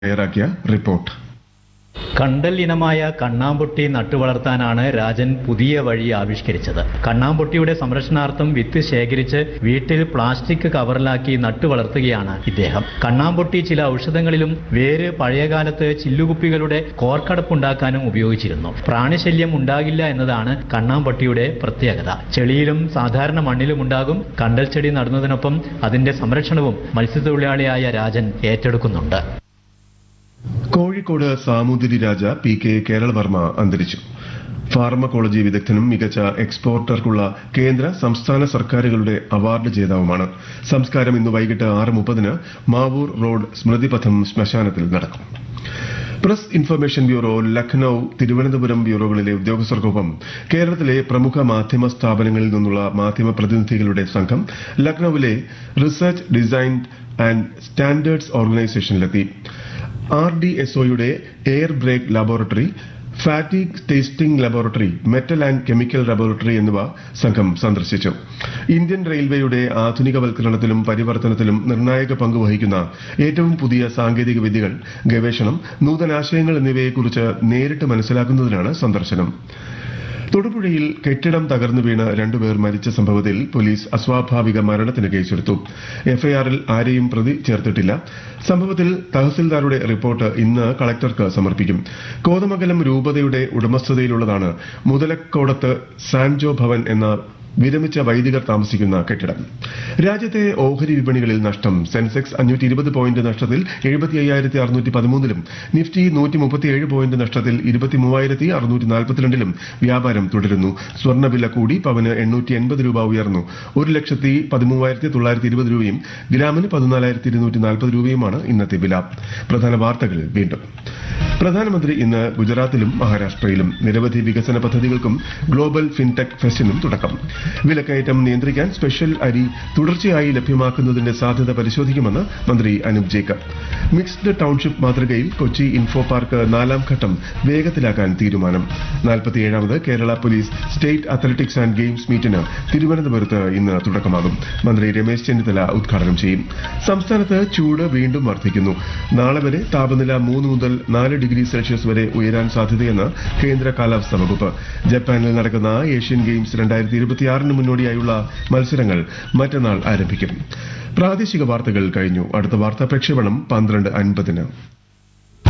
തയ്യാറാക്കിയ റിപ്പോർട്ട് കണ്ടൽ ഇനമായ കണ്ണാമ്പൊട്ടി നട്ടുവളർത്താനാണ് രാജൻ പുതിയ വഴി ആവിഷ്കരിച്ചത് കണ്ണാമ്പൊട്ടിയുടെ സംരക്ഷണാർത്ഥം വിത്ത് ശേഖരിച്ച് വീട്ടിൽ പ്ലാസ്റ്റിക് കവറിലാക്കി നട്ടുവളർത്തുകയാണ് ഇദ്ദേഹം കണ്ണാമ്പൊട്ടി ചില ഔഷധങ്ങളിലും വേര് പഴയകാലത്ത് ചില്ലുകുപ്പികളുടെ കോർക്കടപ്പുണ്ടാക്കാനും ഉപയോഗിച്ചിരുന്നു പ്രാണിശല്യം ഉണ്ടാകില്ല എന്നതാണ് കണ്ണാമ്പൊട്ടിയുടെ പ്രത്യേകത ചെളിയിലും സാധാരണ മണ്ണിലും ഉണ്ടാകും കണ്ടൽ ചെടി നടുന്നതിനൊപ്പം അതിന്റെ സംരക്ഷണവും മത്സ്യത്തൊഴിലാളിയായ രാജൻ ഏറ്റെടുക്കുന്നുണ്ട് കോഴിക്കോട് സാമൂതിരി രാജ പി കെ കേരളവർമ്മ അന്തരിച്ചു ഫാർമക്കോളജി വിദഗ്ധനും മികച്ച എക്സ്പോർട്ടർക്കുള്ള കേന്ദ്ര സംസ്ഥാന സർക്കാരുകളുടെ അവാർഡ് ജേതാവുമാണ് സംസ്കാരം ഇന്ന് വൈകിട്ട് ആറ് മുപ്പതിന് മാവൂർ റോഡ് സ്മൃതിപഥം ശ്മശാനത്തിൽ നടക്കും press information bureau Lucknow Thiruvananthapuram ബ്യൂറോകളിലെ ഉദ്യോഗസ്ഥർക്കൊപ്പം കേരളത്തിലെ പ്രമുഖ മാധ്യമ സ്ഥാപനങ്ങളിൽ നിന്നുള്ള മാധ്യമ പ്രതിനിധികളുടെ സംഘം ലഖ്നൌവിലെ റിസർച്ച് ഡിസൈൻ ആൻഡ് സ്റ്റാൻഡേർഡ്സ് ഓർഗനൈസേഷനിലെത്തി ആർ ഡി എസ് ഒയുടെ air brake laboratory fatigue testing laboratory metal and chemical laboratory എന്നിവ സംഘം സന്ദർശിച്ചു ഇന്ത്യൻ റെയിൽവേയുടെ ആധുനികവൽക്കരണത്തിലും പരിവർത്തനത്തിലും നിർണായക പങ്ക് വഹിക്കുന്ന ഏറ്റവും പുതിയ സാങ്കേതിക വിദ്യകൾ ഗവേഷണം നൂതനാശയങ്ങൾ എന്നിവയെക്കുറിച്ച് നേരിട്ട് മനസ്സിലാക്കുന്നതിനാണ് സന്ദർശനം തൊടുപുഴയിൽ കെട്ടിടം തകർന്നു വീണ് രണ്ടുപേർ മരിച്ച സംഭവത്തിൽ പോലീസ് അസ്വാഭാവിക മരണത്തിന് കേസെടുത്തു എഫ്ഐആറിൽ ആരെയും പ്രതി ചേർത്തിട്ടില്ല സംഭവത്തിൽ തഹസിൽദാരുടെ റിപ്പോർട്ട് ഇന്ന് കളക്ടർക്ക് സമർപ്പിക്കും കോതമംഗലം രൂപതയുടെ ഉടമസ്ഥതയിലുള്ളതാണ് മുതലക്കോടത്ത് സാൻജോ ഭവൻ എന്ന വിരമിച്ച വൈദികർ താമസിക്കുന്ന കെട്ടിടം രാജ്യത്തെ ഓഹരി വിപണികളിൽ നഷ്ടം സെൻസെക്സ് അഞ്ഞൂറ്റി ഇരുപത് പോയിന്റ് നഷ്ടത്തിൽ എഴുപത്തി അയ്യായിരത്തി അറുന്നൂറ്റി പതിമൂന്നിലും നിഫ്റ്റി നൂറ്റി മുപ്പത്തിയേഴ് പോയിന്റ് നഷ്ടത്തിൽ ഇരുപത്തി മൂവായിരത്തി അറുന്നൂറ്റി നാൽപ്പത്തിരണ്ടിലും വ്യാപാരം തുടരുന്നു സ്വർണ്ണവില കൂടി പവന് എണ്ണൂറ്റി എൺപത് രൂപ ഉയർന്നു ഒരു ലക്ഷത്തി പതിമൂവായിരത്തി തൊള്ളായിരത്തി ഇരുപത് രൂപയും ഗ്രാമിന് പതിനാലായിരത്തി ഇരുന്നൂറ്റി നാൽപ്പത് രൂപയുമാണ് ഇന്നത്തെ വില പ്രധാന വാർത്തകൾ വീണ്ടും പ്രധാനമന്ത്രി ഇന്ന് ഗുജറാത്തിലും മഹാരാഷ്ട്രയിലും നിരവധി വികസന പദ്ധതികൾക്കും ഗ്ലോബൽ ഫിൻടെക് ഫെസ്റ്റിനും തുടക്കം വിലക്കയറ്റം നിയന്ത്രിക്കാൻ സ്പെഷ്യൽ അരി തുടർച്ചയായി ലഭ്യമാക്കുന്നതിന്റെ സാധ്യത പരിശോധിക്കുമെന്ന് മന്ത്രി അനൂപ് ജേക്കബ് മിക്സ്ഡ് ടൌൺഷിപ്പ് മാതൃകയിൽ കൊച്ചി ഇൻഫോ പാർക്ക് നാലാം ഘട്ടം വേഗത്തിലാക്കാൻ തീരുമാനം നാൽപ്പത്തിയേഴാമത് Kerala police state athletics and games മീറ്റിന് തിരുവനന്തപുരത്ത് ഇന്ന് തുടക്കമാകും മന്ത്രി രമേശ് ചെന്നിത്തല ഉദ്ഘാടനം ചെയ്യും സംസ്ഥാനത്ത് ചൂട് വീണ്ടും വർദ്ധിക്കുന്നു നാളെ വരെ താപനില മൂന്ന് മുതൽ നാല് ഡിഗ്രി സെൽഷ്യസ് വരെ ഉയരാൻ സാധ്യതയെന്ന് കേന്ദ്ര കാലാവസ്ഥാ വകുപ്പ് ജപ്പാനിൽ നടക്കുന്ന ഏഷ്യൻ ഗെയിംസ് രണ്ടായിരത്തി ഇരുപത്തിയാറിന് മുന്നോടിയായുള്ള മത്സരങ്ങൾ മറ്റന്നാൾ ആരംഭിക്കും പ്രാദേശിക വാർത്തകൾ കഴിഞ്ഞു അടുത്ത വാർത്താ പ്രക്ഷേപണം പന്ത്രണ്ട് അൻപതിന്